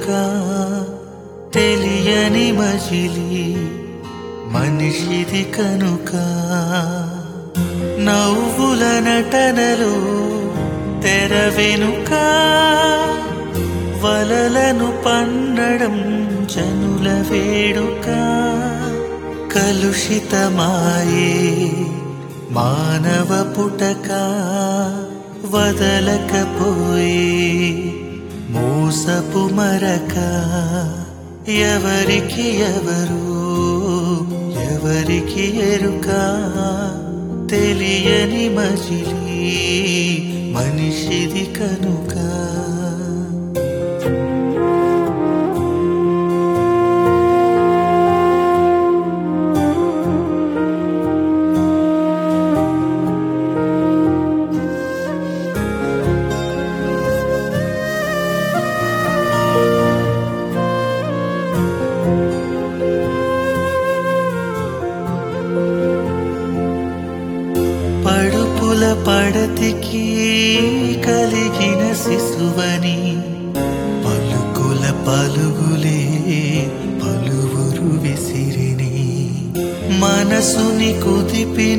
ఎరుక తెలియని మజిలి మనిషిది కనుక నవ్వుల నటనలు తెర వెనుక వలలను పన్నడం జనుల వేడుక కలుషితమాయే మానవ పుటక వదలకపోయే మోసపు మరక ఎవరికి ఎవరు ఎవరికి ఎరుక తెలియని మజిలి మనిషిది కనుక పడుపుల పడతికి కలిగిన శిశువని పలుకుల పలుగులే పలువురు విసిరిని మనసుని కుదిపిన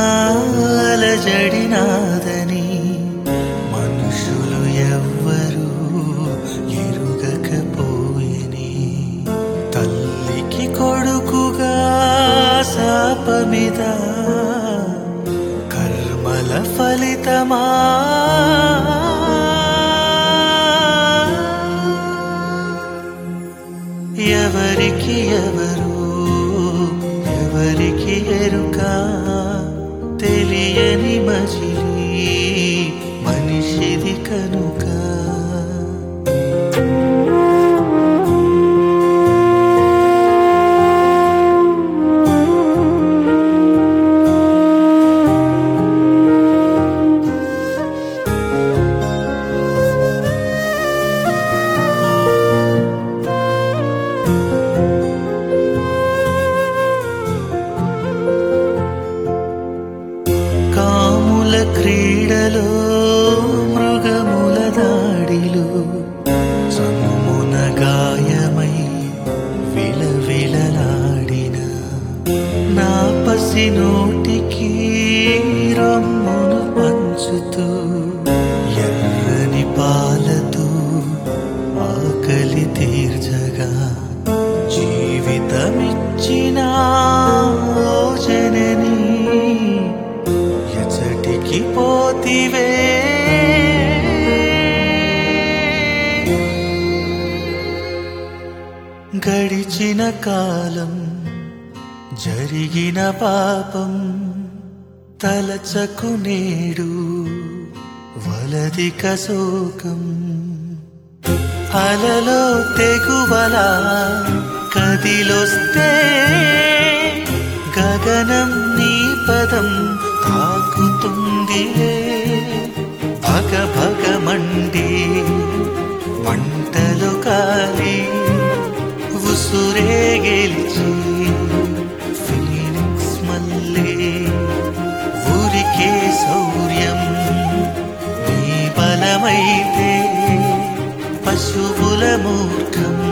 అలజడినాదని మనుషులు ఎవ్వరూ ఎరుగకపోయని తల్లికి కొడుకుగా శాపమిదా కర్మల ఫలితమా ఎవరికి ఎవరు ఎవరికి ఎరుక తెలియని మజిలి మనిషిది కనుక కాముల క్రీడలో మృగముల దాడిలో సమున గాయమై విలవిలలాడిన నా పసి నోటికి రమ్మును పంచుతూ ఎర్రని పాలతో ఆకలి తీర్చగా జీవితమిచ్చిన ఓ జనని ఎచటికి పోతివే గడిచిన కాలం జరిగిన పాపం తలచకు నేడు వలదిక శోకం అలలో తెగువలా కదిలొస్తే గగనం నీ పదం తాకుతుందిలే భగ భగ మండి మంటలు కాలి ఉసురే గెలిచి ఫీనిక్స్ మల్లే ఊరికే శౌర్యం నీ బలమైతే పశువుల మూర్ఖం